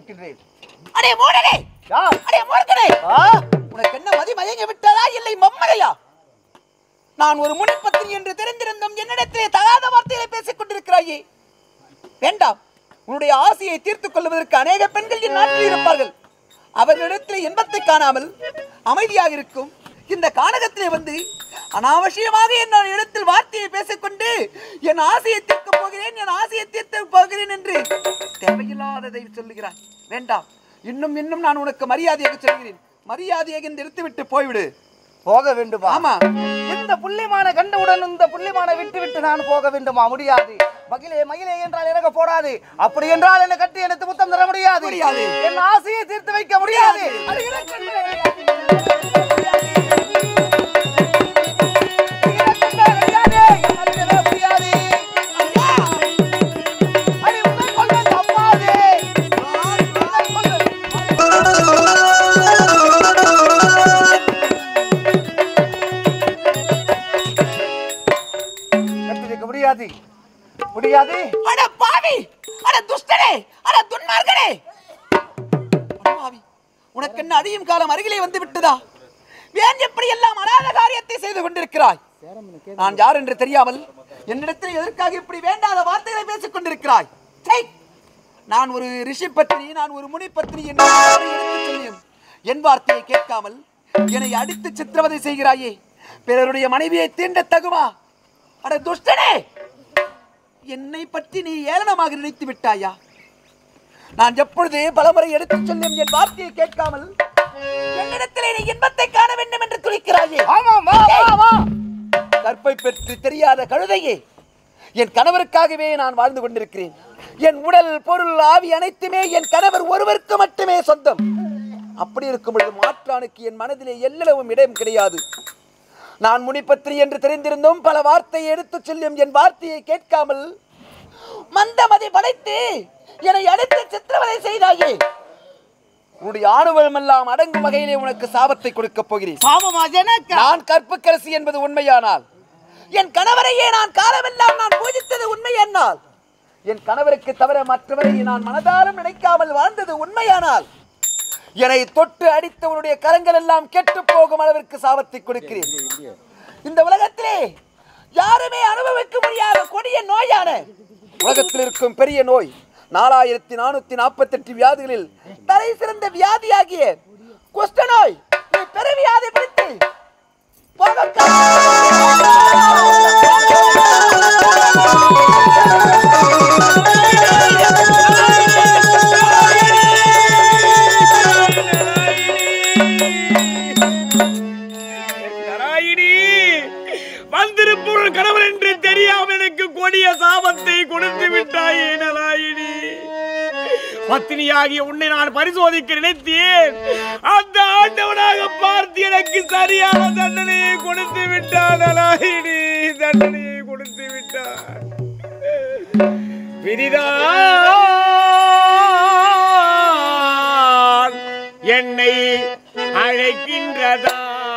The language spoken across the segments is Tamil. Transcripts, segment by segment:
இருக்கின்றேன் அடே மூடனே யார் அடே மூர்க்கனே ஆ? உனக்கு என்ன மதி மயங்கி விட்டதா இல்லை மம்மதையா நான் ஒரு முனிப்பத்தினி என்று தெரிந்திருந்தும் என்னிடத்திலே தகாத வார்த்தைகளை பேசிக் கொண்டிருக்கிறாயே வேண்டாம் உன்னுடைய ஆசையை தீர்த்துக் கொள்வதற்கு அநேக பெண்கள் என் நாட்டில் இருப்பார்கள் அவர்களிடத்தில் இன்பத்தை காணாமல் அமைதியாக இருக்கும் இந்த கானகத்திலே வந்து அனாவசியமாக என் இடத்தில் வார்த்தையை பேசிக்கொண்டு என் ஆசையை தீர்க்கப் போகிறேன் என் ஆசையை தீர்த்து போகிறேன் என்று தேவையில்லாததை சொல்லுகிறாய் வேண்டாம் இன்னும் இன்னும் நான் உனக்கு மரியாதையாக சொல்கிறேன் மரியாதையாக இந்த எடுத்துவிட்டு போய்விடு போக வேண்டுமா ஆமா இந்த புள்ளிமான கண்டவுடன் இந்த புள்ளிமான விட்டு விட்டு நான் போக வேண்டுமா முடியாது மகிழே மகிழே என்றால் எனக்கு போடாது அப்படி என்றால் என்ன கட்டி எனக்கு முத்தம் தர முடியாது முடியாது. என் ஆசையை தீர்த்து வைக்க முடியாது முடியாது. அது எனக்கு முடியாது. என்னால் பெற முடியாது. அடி உன்னை கொல்வது அம்மாவே. உன்னை கொல்வது. கட்டி வைக்க முடியாது முடியாது அட பாவி அட துஷ்டனே அட துன்மார்க்கனே அட பாவி உனக்கு என்ன அழியும் காலம் அருகிலே வந்து விட்டதா ஏன் எப்படி எல்லாம் அனாத காரியத்தை செய்து கொண்டிருக்கிறாய் நான் யார் என்று தெரியாமல் என்னிடத்தில் எதற்காக இப்படி வேண்டாத வார்த்தைகளை பேசிக் கொண்டிருக்கிறாய் சை! நான் ஒரு ரிஷி பத்னி நான் ஒரு முனி பத்னி என்று யாரை எடுத்துச் சொல்லியும் என் வார்த்தையை கேட்காமல் என்னை அடித்து சித்திரவதை செய்கிறாயே பிறருடைய மனைவியை தீண்ட தகுமா அட துஷ்டனே என்னை பற்றி நீ ஏளனமாக நினைத்து விட்டாயா நான் எப்பொழுது பலமுறை எடுத்துச் சொல்லும் என் வார்த்தையை கேட்காமல் என்னிடத்திலே நீ இன்பத்தை காண வேண்டும் என்று துடிக்கிறாயே ஆமா வா வா வா கற்பை பெற்று தெரியாத கழுதையே என் கணவருக்காகவே நான் வாழ்ந்து கொண்டிருக்கிறேன் என் உடல் பொருள் ஆவி அனைத்துமே என் கணவர் ஒருவருக்கு மட்டுமே சொந்தம் அப்படி இருக்கும் பொழுது மாற்றானுக்கு என் மனதிலே எல்லளவும் இடம் கிடையாது நான் முனிபத்ரி என்று தெரிந்திருந்தும் பல வார்த்தையை எடுத்துச் சொல்லும் என் வார்த்தையை கேட்காமல் மந்தமதி படைத்து என்னை அடித்து சித்திரவதை செய்தாயே உன்னுடைய ஆணுவம் எல்லாம் அடங்கும் வகையிலே உனக்கு சாபத்தை கொடுக்கப் போகிறேன் பாவமா ஜனக்க நான் கற்புக்கரசி என்பது உண்மையானால் என் கணவரையே நான் காலமெல்லாம் நான் பூஜித்தது உண்மையானால் என் கணவருக்கு தவிர மற்றவரை நான் மனதாலும் நினைக்காமல் வாழ்ந்தது உண்மையானால் என்னை தொட்டு அடித்தவனுடைய கரங்கள் எல்லாம் கெட்டு போகும் அளவிற்கு சாபத்தை கொடுக்கிறேன் இந்த உலகத்திலே யாருமே அனுபவிக்க முடியாத கொடிய நோயான உலகத்தில் இருக்கும் பெரிய நோய் நாலாயிரத்தி நானூத்தி நாற்பத்தி எட்டு வியாதிகளில் தலை சிறந்த வியாதியாகிய குஷ்ட நோய் நீ பெரு வியாதி பிடித்து நாராயணி வந்திருப்பவர்கள் கணவர் என்று தெரியாமல் எனக்கு கொடிய சாபத்தை கொடுத்து விட்டாயே நாராயணி பத்தினியாகிய உன்னை நான் பரிசோதிக்க நினைத்தேன் அந்த ஆண்டவனாக பார்த்து எனக்கு சரியான தண்டனையை கொடுத்து விட்டான் நாராயணி தண்டனையை கொடுத்து விட்டான் விதிதான் என்னை அழைக்கின்றதா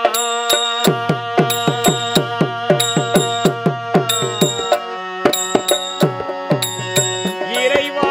இறைவா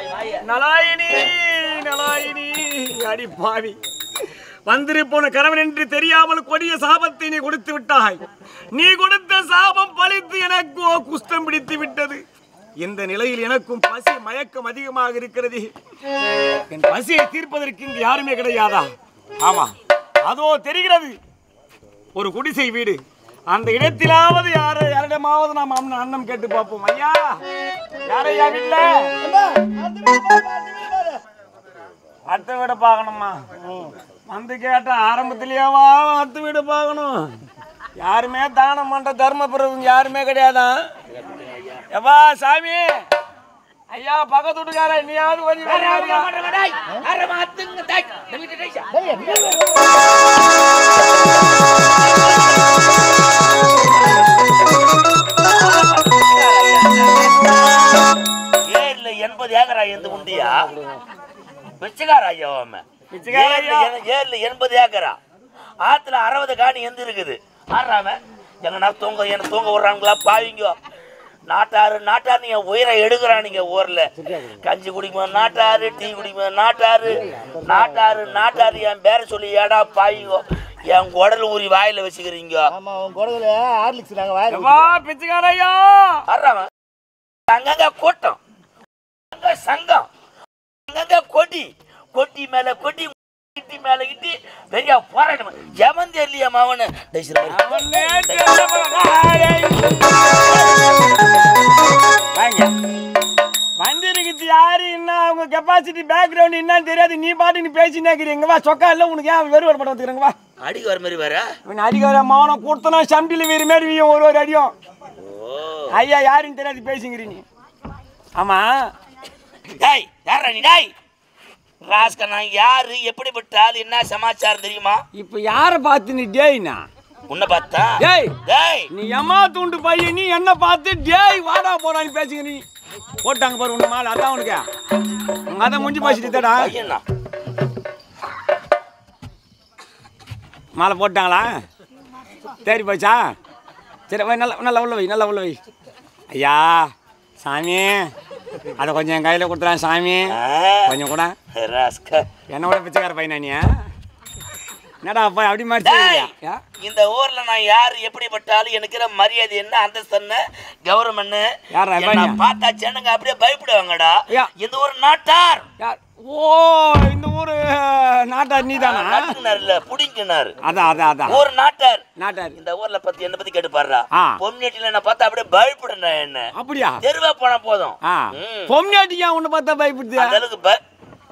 நலாயினி நலாயினி அடி பாவி வந்திருப்போன கணவன் என்று தெரியாமல் கொடிய சாபத்தை நீ கொடுத்து விட்டாய் நீ கொடுத்த சாபம் பழித்து எனக்கோ குஷ்டம் பிடித்து விட்டது இந்த நிலையில் எனக்கும் பசி மயக்கம் அதிகமாக இருக்கிறது என் பசியை தீர்ப்பதற்கு இங்கு யாருமே கிடையாதா ஆமா அதோ தெரிகிறது ஒரு குடிசை வீடு அந்த இடத்திலாவது யார யாரிடமாவது நாம் அண்ணன் அண்ணன் கேட்டு பார்ப்போம் ஐயா யாரையா வீட்டுல அடுத்த வீடு பார்க்கணுமா வந்து கேட்ட ஆரம்பத்திலேயேவா அடுத்த வீடு பார்க்கணும் யாருமே தானம் பண்ற தர்ம பிரபு யாருமே கிடையாதா எவ்வா சாமி ஐயா பக்கத்து வீட்டுக்கார நீயாவது கொஞ்சம் வெளிய வாரியா? ஏர்ல எண்பது ஏக்கரா எந்த உண்டியா பிச்சைக்கார ஐயா அவன் பிச்சைக்கார ஐயா. ஏர்ல எ- ஏர்ல எண்பது ஏக்கரா ஆத்துல அறுபது காணி எந்த இருக்குது ஆடுறாம எங்கன்னா தூங்க என்ன தூங்க விடுறாங்களா பாவிங்க நாட்டாரு நாட்டாரு நீங்க உயிரை எடுக்கிறானுங்க ஊர்ல கஞ்சி குடிக்கும் நாட்டாரு டீ குடிக்கும் நாட்டாரு நாட்டாரு நாட்டாரு என் பேரை சொல்லி ஏடா பாவிங்க என் குடல் ஊறி வாயில வச்சுக்கிறீங்க ஆமா உன் குடகுல ஹார்லிக்ஸ் நாங்க வாயில எவ்வா பிச்சைக்கார ஐயா ஆடுறாம அங்கங்க கூட்டம் அங்க சங்கம் அங்கங்க கொடி கொட்டி மேல கொட்டி கிட்டி மேல கிட்டி பெரிய போராட்டம் எவன் தெரியலையா மாவனு அவனே தெரியல. வாங்க. வந்திருக்குது யாரு என்ன அவங்க கெப்பாசிட்டி பேக்ரவுண்ட் என்னன்னு தெரியாது நீ பாட்டு நீ பேசினே இருக்கிறீங்க வா சொக்கா இல்ல உனக்கு ஏன் வெறுவர் படம் வந்துக்கிறங்க வா அடிக்கு வர மாதிரி வர இவன் அடிக்கார மௌனம் கொடுத்தனா சம்பியில் வேறு மாரி வீயும் ஒரு ஒரு அடியும் ஐயா யாருன்னு தெரியாது பேசுங்கிறீ நீ ஆமா டேய் யாரா நீ டேய் ராஸ்கா நான் யாரு எப்படிப்பட்ட ஆள் என்ன சமாச்சாரம் தெரியுமா இப்போ யாரை பார்த்து நீ டேய்னா உன்னை பார்த்தா டேய் டேய் நீ எம்மா தூண்டு பையன் நீ என்ன பார்த்து டேய் வாடா போடான்னு பேசுங்க நீ போட்டாங்க பாரு உன்ன மாலை அதான் உனக்கு உங்க அதை முடிஞ்சு பேசிட்டு தடா பையனா மாலை போட்டாங்களா சரி போச்சா சரி வை நல்லா நல்லா உள்ள வை நல்லா உள்ள வை ஐயா சாமி அதை கொஞ்சம் என் கையில் கொடுத்துறேன் சாமி கொஞ்சம் கூட ராஸ்கா என்ன விட பிச்சைக்கார பையனா நீ என்னடா அப்பா அப்படி மாதிரி டேய், செய்றியா? ஆ? இந்த ஊர்ல நான் யாரு எப்படிப்பட்டாலும் எனக்கு இருக்கிற மரியாதை என்ன அந்தஸ்து என்ன கௌரவம் என்ன யாரா என்னை இவன்? பார்த்தா ஜனங்க அப்படியே பயப்படுவாங்கடா ஐயா. இந்த ஊர் நாட்டார் யார் ஓ இந்த ஊரு நாட்டார் நீ தானா நட்டுக்கினார் இல்ல புடிங்கினார் அதான் அதான் அதான் ஊர் நாட்டார் நாட்டார் இந்த ஊர்ல பத்தி என்ன பத்தி கேட்டு பாடுறா ஆ. பொம்னேட்டில என்ன பார்த்தா அப்படியே பயப்படுறா என்ன அப்படியா தெருவா போனா போதும் ஆ ம். பொம்னாட்டியா உன்னை பார்த்தா பயப்படுது அந்த அளவுக்கு ப-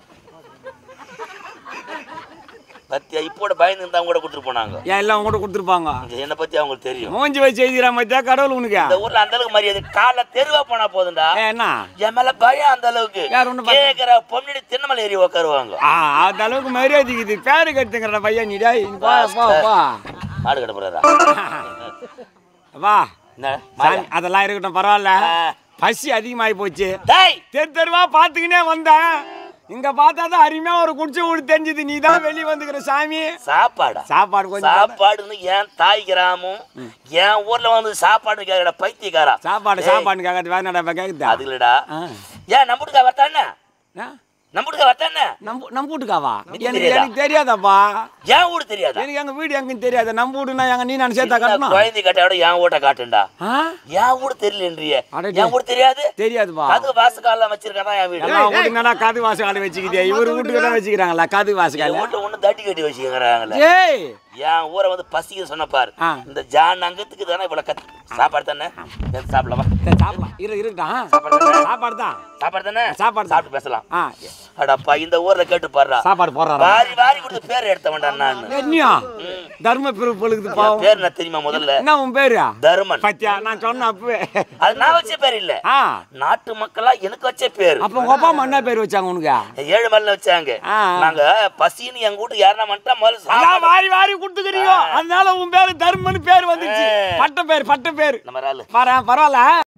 பத்தியா இப்போட பயந்து இருந்தா அவங்க கூட கொடுத்துட்டு போனாங்க ஏன் எல்லாம் உங்கள்கிட்ட கொடுத்துருப்பாங்க இது என்னை பத்தி அவங்களுக்கு தெரியும் மூஞ்சி வச்சு எழுதிடா மத்தியா கடவுள் உனக்கு இந்த ஊர்ல அந்த அளவுக்கு மரியாதை காலைல தெருவா போனா போதும்டா ஏ, என்ன என் மேல பயம் அந்த அளவுக்கு யார் ஒண்ணு பார்த்து- கேக்குற பொண்ணு திண்ணமலை ஏறி உட்காருவாங்க ஆ அந்த அளவுக்கு மரியாதைக்குது பேரு கட்டுங்கிறடா பையன் நீ டேய் நீ போ போ போ மாடு கடை போறாரா வா என்ன சாமி, அதெல்லாம் இருக்கட்டும் பரவாயில்ல ஆ. பசி அதிகமாகி போச்சு டேய் தெரு தெருவா பார்த்துக்கினே வந்தேன் இங்க பார்த்தா தான் அருமையா ஒரு குடிச்சு ஊடு தெரிஞ்சது நீ தான் வெளியே வந்துக்கிற சாமி சாப்பாடா சாப்பாடு கொஞ்சம் தாடா. சாப்பாடுன்னு என் தாய் கிராமம் என் ஊர்ல வந்து சாப்பாடு கேக்குற பைத்தியக்காரா சாப்பாடு சாப்பாடு கேட்கறது வேற என்னடா கேக்குதா அது இல்லடா ஆ. ஏன் நம்புட்டுக்கா வரத்தானே ஆ? நம்புட்டுக்கா வரத்தானே நம்ம நம்ம வீட்டுக்காவா எனக்கு எனக்கு தெரியாதா? எனக்கு தெரியாதாப்பா என் வீடு தெரியாதா எனக்கு எங்க வீடு எங்கன்னு தெரியாது நம்ம வீடுனா எங்க நீ நான் சேர்த்தா சின்ன கட்டணும் குழந்தை கட்டையோட என் வீட்டை காட்டுண்டா ஆ என் வீடு தெரியலன்றிய அடடே. என் வீடு தெரியாது தெரியாதுப்பா அது வாசக்காலாம் வச்சிருக்கா என் வீடு எல்லாம் வீட்டுக்கு என்னடா காது வாசகால வச்சுக்கிட்டே இவர் வீட்டுக்கு தான் வச்சுக்கிறாங்களா காது என் வாசகால வீட்டை ஒண்ணு தட்டி கட்டி வச்சுக்கிறாங்களே ஏய் என் ஊரை வந்து பசிக்க சொன்ன பாரு ஆ. இந்த ஜான் அங்கத்துக்கு தானே இவ்வளவு கத்து சாப்பாடு தானே எடுத்து சாப்பிடலாமா சரி, சாப்பிடலாம் இரு இருட்டான் சாப்பாடு தானே சாப்பாடு தான் சாப்பாடு தானே சாப்பாடு தான். சாப்பிட்டு பேசலாம் ஆ அடப்பா இந்த ஊர்ல கேட்டு பாடுறா சாப்பாடு போடுறாரா வாரி வாரி கொடுத்து பேர் எடுத்த வேண்டாம் நான் என்னையா தர்ம பிரிவு பொழுது பாவம் பேர் என்ன தெரியுமா முதல்ல என்ன உன் பேரு தருமன் பத்தியா நான் சொன்ன அப்பவே அது நான் வச்ச பேர் இல்ல ஆ நாட்டு மக்களா எனக்கு வச்ச பேர் அப்ப உங்க அப்பா அம்மா என்ன பேர் வச்சாங்க உனக்கு ஏழு மலைல வச்சாங்க ஆ. நாங்க பசின்னு எங்க வீட்டுக்கு யாரா மட்டும் முதல்ல அதான் சாப்பாடு வாரி வாரி கொடுத்துக்கிறீங்க அதனால உன் பேரு தர்மன்னு பேர் வந்துச்சு ஆ. பட்ட பேர் பட்ட பேர் நம்ம ஆளு பாரு பரவாயில்ல